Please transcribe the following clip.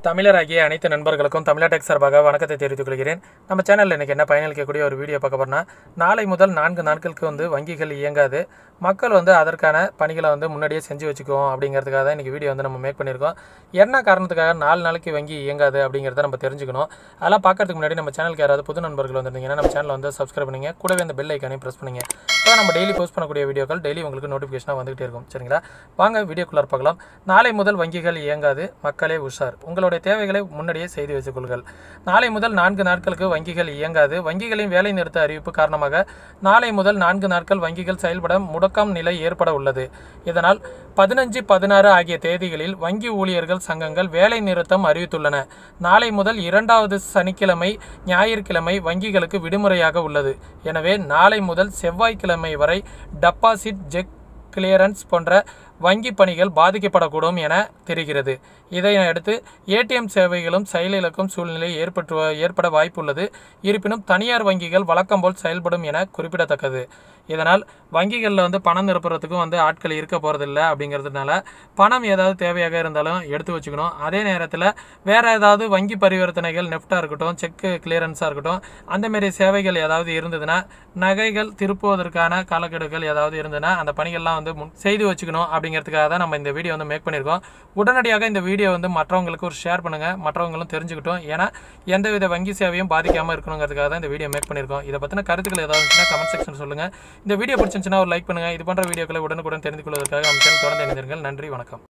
தமிழராகிய அனைத்து நண்பர்களுக்கும் தமிழா டெக் சார்பாக வணக்கத்தை தெரிவித்துக் கொள்கிறேன் நம்ம சேனலில் இன்றைக்கி என்ன பயனளிக்கக்கூடிய ஒரு வீடியோ பார்க்க போறோம்னா நாளை முதல் நான்கு நாட்களுக்கு வந்து வங்கிகள் இயங்காது மக்கள் வந்து அதற்கான பணிகளை வந்து முன்னாடியே செஞ்சு வச்சுக்குவோம் அப்படிங்கிறதுக்காக தான் இன்றைக்கி வீடியோ வந்து நம்ம மேக் பண்ணியிருக்கோம் என்ன காரணத்துக்காக நாலு நாளைக்கு வங்கி இயங்காது அப்படிங்கிறத நம்ம தெரிஞ்சுக்கணும் அதெல்லாம் பார்க்கறதுக்கு முன்னாடி நம்ம சேனலுக்கு யாராவது புது நண்பர்கள் வந்திருந்தீங்கன்னா நம்ம சேனலை வந்து சப்ஸ்கிரைப் பண்ணுங்க கூடவே அந்த பெல் ஐக்கானையும் ப்ரெஸ் பண்ணுங்க அப்போ நம்ம டெய்லி போஸ்ட் பண்ணக்கூடிய வீடியோக்கள் டெய்லி உங்களுக்கு நோட்டிஃபிகேஷனாக வந்துகிட்டே இருக்கும் சரிங்களா வாங்க வீடியோக்குள்ளே பார்க்கலாம் நாளை முதல் வங்கிகள் இயங்காது மக்களே உஷார் உங்களுடைய தேவைகளை முன்னாடியே செய்து வச்சுக் கொள்ளுங்கள் நாளை முதல் நான்கு நாட்களுக்கு வங்கிகள் இயங்காது வங்கிகளின் வேலை நிறுத்த அறிவிப்பு காரணமாக நாளை முதல் நான்கு நாட்கள் வங்கிகள் செயல்பட முடக்கம் நிலை ஏற்பட உள்ளது இதனால் பதினஞ்சு பதினாறு ஆகிய தேதிகளில் வங்கி ஊழியர்கள் சங்கங்கள் வேலை நிறுத்தம் அறிவித்துள்ளன நாளை முதல் இரண்டாவது சனிக்கிழமை ஞாயிற்றுக்கிழமை வங்கிகளுக்கு விடுமுறையாக உள்ளது எனவே நாளை முதல் செவ்வாய்க்கிழமை வரை டெபாசிட் செக் கிளியரன்ஸ் போன்ற வங்கி பணிகள் பாதிக்கப்படக்கூடும் என தெரிகிறது இதையடுத்து ஏடிஎம் சேவைகளும் செயலிழக்கும் சூழ்நிலை ஏற்பட்டு ஏற்பட வாய்ப்புள்ளது இருப்பினும் தனியார் வங்கிகள் வழக்கம் போல் செயல்படும் என குறிப்பிடத்தக்கது இதனால் வங்கிகளில் வந்து பணம் நிரப்புறதுக்கும் வந்து ஆட்கள் இருக்க போகிறதில்ல அப்படிங்கிறதுனால பணம் ஏதாவது தேவையாக இருந்தாலும் எடுத்து வச்சுக்கணும் அதே நேரத்தில் வேறு ஏதாவது வங்கி பரிவர்த்தனைகள் நெஃப்டாக இருக்கட்டும் செக்கு கிளியரன்ஸாக இருக்கட்டும் அந்தமாரி சேவைகள் ஏதாவது இருந்ததுன்னா நகைகள் திருப்புவதற்கான காலக்கெடுகள் ஏதாவது இருந்ததுன்னா அந்த பணிகள்லாம் வந்து முன் செய்து வச்சுக்கணும் அப்படிங்கிறதுக்காக தான் நம்ம இந்த வீடியோ வந்து மேக் பண்ணியிருக்கோம் உடனடியாக இந்த வீடியோ வந்து மற்றவங்களுக்கு ஒரு ஷேர் பண்ணுங்கள் மற்றவங்களும் தெரிஞ்சுக்கிட்டோம் ஏன்னா எந்தவித வங்கி சேவையும் பாதிக்காமல் இருக்கணுங்கிறதுக்காக தான் இந்த வீடியோ மேக் பண்ணியிருக்கோம் இதை பற்றின கருத்துக்கள் ஏதாவது இருந்துச்சுன்னா கமெண்ட் செக்ஷன் சொல்லுங்கள் இந்த வீடியோ பிடிச்சிருந்துச்சுன்னா ஒரு லைக் பண்ணுங்கள் இது போன்ற வீடியோக்களை உடனுக்குடன் தெரிந்து கொள்வதற்காக நம்ம சேனல் தொடர்ந்து இணைந்திருங்கள் நன்றி வணக்கம்